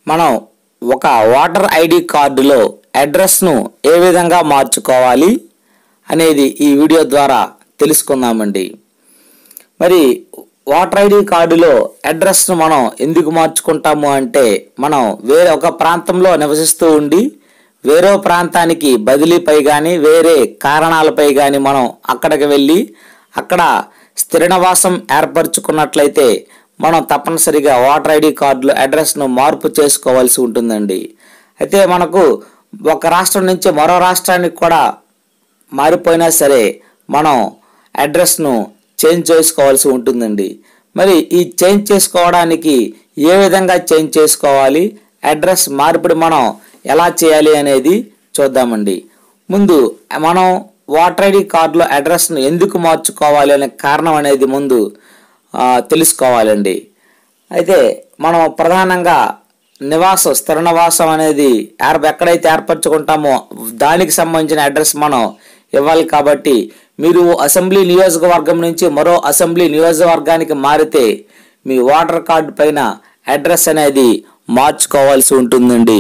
మనం ఒక voter ID కార్డులో అడ్రస్ను ఏ విధంగా మార్చుకోవాలి అనేది ఈ వీడియో ద్వారా తెలుసుకుందామండి మరి ఓటర్ ఐడి కార్డులో అడ్రస్ను మనం ఎందుకు మార్చుకుంటాము అంటే మనం వేరే ఒక ప్రాంతంలో నివసిస్తూ ఉండి వేరే ప్రాంతానికి బదిలీపై కానీ వేరే కారణాలపై కానీ మనం అక్కడికి వెళ్ళి అక్కడ స్థిర నివాసం ఏర్పరచుకున్నట్లయితే మనం తప్పనిసరిగా ఓటర్ ఐడి కార్డులో అడ్రస్ను మార్పు చేసుకోవాల్సి ఉంటుందండి అయితే మనకు ఒక రాష్ట్రం నుంచి మరో రాష్ట్రానికి కూడా మారిపోయినా సరే మనం అడ్రస్ను చేంజ్ చేసుకోవాల్సి ఉంటుందండి మరి ఈ చేంజ్ చేసుకోవడానికి ఏ విధంగా చేంజ్ చేసుకోవాలి అడ్రస్ మార్పిడి మనం ఎలా చేయాలి అనేది చూద్దామండి ముందు మనం ఓటర్ ఐడి కార్డులో అడ్రస్ను ఎందుకు మార్చుకోవాలి అనే కారణం అనేది ముందు ఆ, తెలుసుకోవాలండి అయితే మనం ప్రధానంగా నివాసం స్థిర నివాసం అనేది ఏర్ప ఎక్కడైతే ఏర్పరచుకుంటామో దానికి సంబంధించిన అడ్రస్ మనం ఇవ్వాలి కాబట్టి మీరు అసెంబ్లీ నియోజకవర్గం నుంచి మరో అసెంబ్లీ నియోజకవర్గానికి మారితే మీ ఓటర్ కార్డు పైన అడ్రస్ అనేది మార్చుకోవాల్సి ఉంటుందండి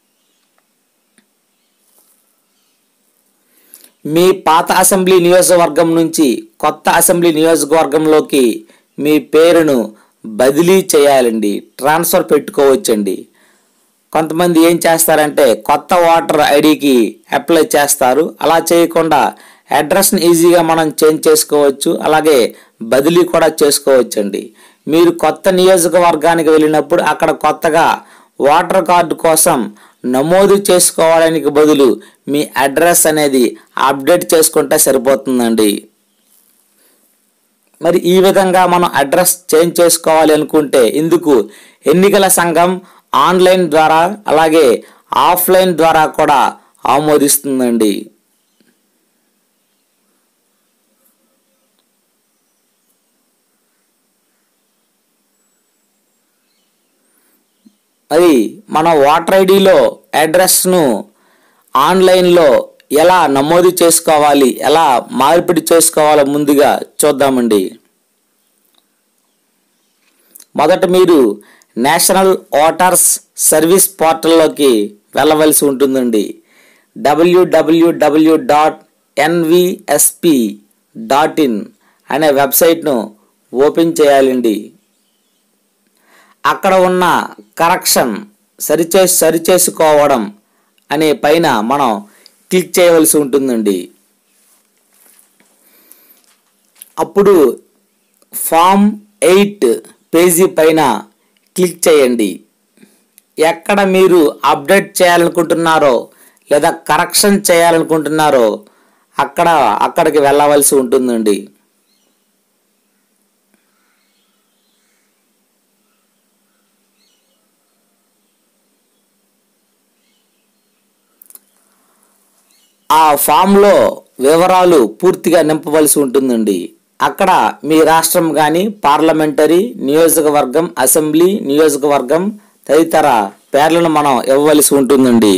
మీ పాత అసెంబ్లీ నియోజకవర్గం నుంచి కొత్త అసెంబ్లీ నియోజకవర్గంలోకి మీ పేరును బదిలీ చేయాలండి ట్రాన్స్ఫర్ పెట్టుకోవచ్చండి కొంతమంది ఏం చేస్తారంటే కొత్త ఓటర్ ఐడికి అప్లై చేస్తారు అలా చేయకుండా అడ్రస్ని ఈజీగా మనం చేంజ్ చేసుకోవచ్చు అలాగే బదిలీ కూడా చేసుకోవచ్చండి మీరు కొత్త నియోజకవర్గానికి వెళ్ళినప్పుడు అక్కడ కొత్తగా ఓటర్ కార్డు కోసం నమోదు చేసుకోవడానికి బదులు మీ అడ్రస్ అనేది అప్డేట్ చేసుకుంటే సరిపోతుందండి మరి ఈ విధంగా మనం అడ్రస్ చేంజ్ చేసుకోవాలి అనుకుంటే ఇందుకు ఎన్నికల సంఘం ఆన్లైన్ ద్వారా అలాగే ఆఫ్లైన్ ద్వారా కూడా ఆమోదిస్తుందండి అది మన ఓటర్ ఐడిలో అడ్రస్ను ఆన్లైన్లో ఎలా నమోదు చేసుకోవాలి ఎలా మార్పిడి చేసుకోవాలో ముందుగా చూద్దామండి మొదట మీరు నేషనల్ ఓటర్స్ సర్వీస్ పోర్టల్లోకి వెళ్ళవలసి ఉంటుందండి W W W dot NVSP dot in అనే వెబ్సైట్ను ఓపెన్ చేయాలండి అక్కడ ఉన్న కరెక్షన్ సరిచే సరిచేసుకోవడం అనే పైన మనం క్లిక్ చేయవలసి ఉంటుందండి అప్పుడు ఫామ్ ఎయిట్ పేజీ పైన క్లిక్ చేయండి ఎక్కడ మీరు అప్డేట్ చేయాలనుకుంటున్నారో లేదా కరెక్షన్ చేయాలనుకుంటున్నారో అక్కడ అక్కడికి వెళ్ళవలసి ఉంటుందండి ఆ ఫామ్లో వివరాలు పూర్తిగా నింపవలసి ఉంటుందండి అక్కడ మీ రాష్ట్రం కానీ పార్లమెంటరీ నియోజకవర్గం అసెంబ్లీ నియోజకవర్గం తదితర పేర్లను మనం ఇవ్వవలసి ఉంటుందండి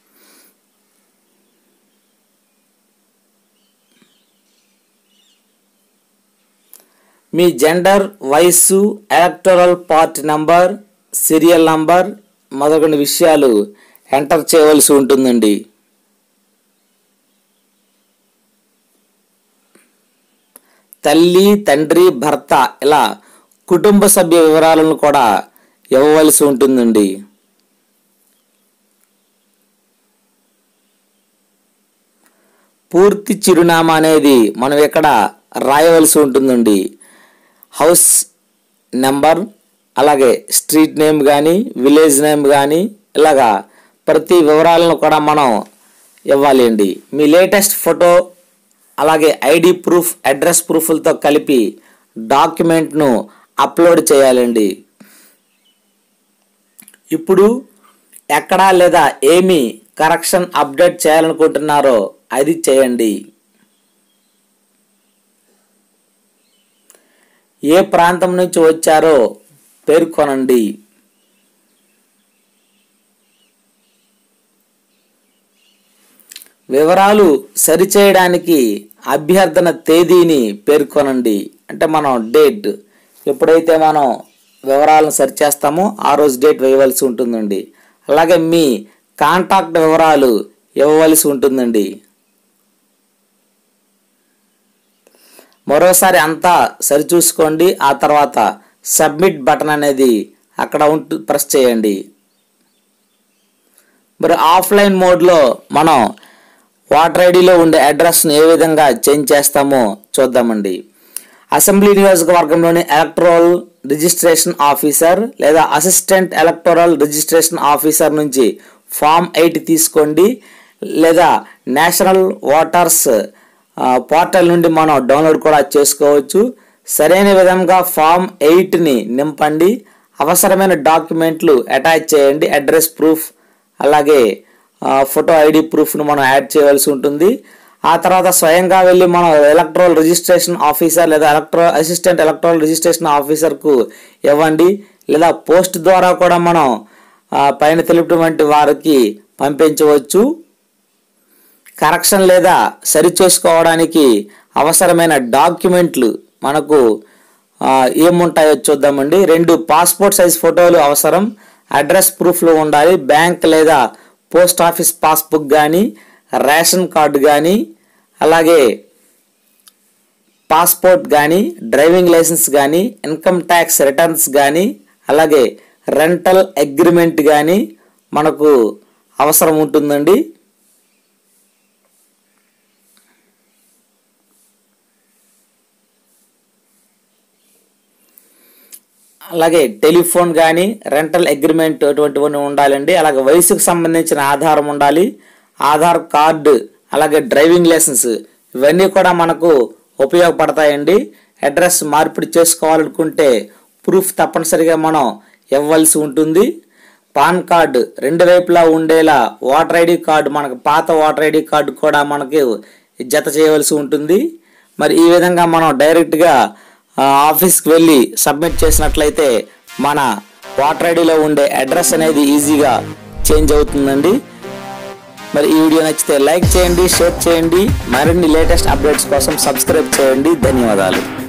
మీ జెండర్ వయస్సు electoral party number serial number మొదలైన విషయాలు ఎంటర్ చేయవలసి ఉంటుందండి తల్లి తండ్రి భర్త ఇలా కుటుంబ సభ్య వివరాలను కూడా ఇవ్వవలసి ఉంటుందండి పూర్తి చిరునామా అనేది మనం ఇక్కడ రాయవలసి ఉంటుందండి హౌస్ నెంబర్ అలాగే స్ట్రీట్ నేమ్ కానీ విలేజ్ నేమ్ కానీ ఇలాగా ప్రతి వివరాలను కూడా మనం ఇవ్వాలి అండి మీ లేటెస్ట్ ఫోటో అలాగే ఐడి ప్రూఫ్ అడ్రస్ ప్రూఫ్లతో కలిపి డాక్యుమెంట్ను అప్లోడ్ చేయాలండి ఇప్పుడు ఎక్కడా లేదా ఏమి కరెక్షన్ అప్డేట్ చేయాలనుకుంటున్నారో అది చేయండి ఏ ప్రాంతం నుంచి వచ్చారో పేర్కొనండి వివరాలు సరిచేయడానికి అభ్యర్థన తేదీని పేర్కొనండి అంటే మనం డేట్ ఎప్పుడైతే మనం వివరాలను సెర్చ్ చేస్తామో ఆ రోజు డేట్ వేయవలసి ఉంటుందండి అలాగే మీ కాంటాక్ట్ వివరాలు ఇవ్వవలసి ఉంటుందండి మరోసారి అంతా సరిచూసుకోండి ఆ తర్వాత సబ్మిట్ బటన్ అనేది అక్కడ ఉంటు ప్రెస్ చేయండి మరి ఆఫ్లైన్ మోడ్లో మనం వాటర్ ఐడిలో ఉండే అడ్రస్ను ఏ విధంగా చేంజ్ చేస్తామో చూద్దామండి అసెంబ్లీ నియోజకవర్గంలోని ఎలక్ట్రల్ రిజిస్ట్రేషన్ ఆఫీసర్ లేదా అసిస్టెంట్ ఎలక్టోరల్ రిజిస్ట్రేషన్ ఆఫీసర్ నుంచి ఫామ్ ఎయిట్ తీసుకోండి లేదా నేషనల్ ఓటర్స్ ఆ, పోర్టల్ నుండి మనం డౌన్లోడ్ కూడా చేసుకోవచ్చు సరైన విధంగా ఫామ్ ఎయిట్ని నింపండి అవసరమైన డాక్యుమెంట్లు అటాచ్ చేయండి అడ్రస్ ప్రూఫ్ అలాగే ఆ, ఫోటో ఐడి ప్రూఫ్ను మనం యాడ్ చేయవలసి ఉంటుంది ఆ తర్వాత స్వయంగా వెళ్ళి మనం ఎలక్ట్రల్ రిజిస్ట్రేషన్ ఆఫీసర్ లేదా ఎలక్ట్రో అసిస్టెంట్ ఎలక్ట్రల్ రిజిస్ట్రేషన్ ఆఫీసర్కు ఇవ్వండి లేదా పోస్ట్ ద్వారా కూడా మనం ఆ, పైన తెలిపినటువంటి వారికి పంపించవచ్చు కరెక్షన్ లేదా సరిచేసుకోవడానికి అవసరమైన డాక్యుమెంట్లు మనకు ఆ, ఏముంటాయో చూద్దామండి రెండు పాస్పోర్ట్ సైజ్ ఫోటోలు అవసరం అడ్రస్ ప్రూఫ్లు ఉండాలి బ్యాంక్ లేదా పోస్ట్ ఆఫీస్ పాస్బుక్ కానీ రేషన్ కార్డు కానీ అలాగే పాస్పోర్ట్ కానీ డ్రైవింగ్ లైసెన్స్ కానీ ఇన్కమ్ ట్యాక్స్ రిటర్న్స్ కానీ అలాగే రెంటల్ అగ్రిమెంట్ కానీ మనకు అవసరం ఉంటుందండి అలాగే టెలిఫోన్ కానీ రెంటల్ అగ్రిమెంట్ అటువంటివన్నీ ఉండాలండి అలాగే వయసుకు సంబంధించిన ఆధారం ఉండాలి ఆధార్ కార్డు అలాగే డ్రైవింగ్ లైసెన్స్ ఇవన్నీ కూడా మనకు ఉపయోగపడతాయండి అడ్రస్ మార్పిడి చేసుకోవాలనుకుంటే ప్రూఫ్ తప్పనిసరిగా మనం ఇవ్వాల్సి ఉంటుంది పాన్ కార్డు రెండు వైపులా ఉండేలా ఓటర్ ఐడి కార్డు మనకు పాత ఓటర్ ఐడి కార్డు కూడా మనకి జత చేయవలసి ఉంటుంది మరి ఈ విధంగా మనం డైరెక్ట్గా ఆ, ఆఫీస్కి వెళ్ళి సబ్మిట్ చేసినట్లయితే మన వాటర్ ఐడిలో ఉండే అడ్రస్ అనేది ఈజీగా చేంజ్ అవుతుందండి మరి ఈ వీడియో నచ్చితే లైక్ చేయండి షేర్ చేయండి మరిన్ని లేటెస్ట్ అప్డేట్స్ కోసం సబ్స్క్రైబ్ చేయండి ధన్యవాదాలు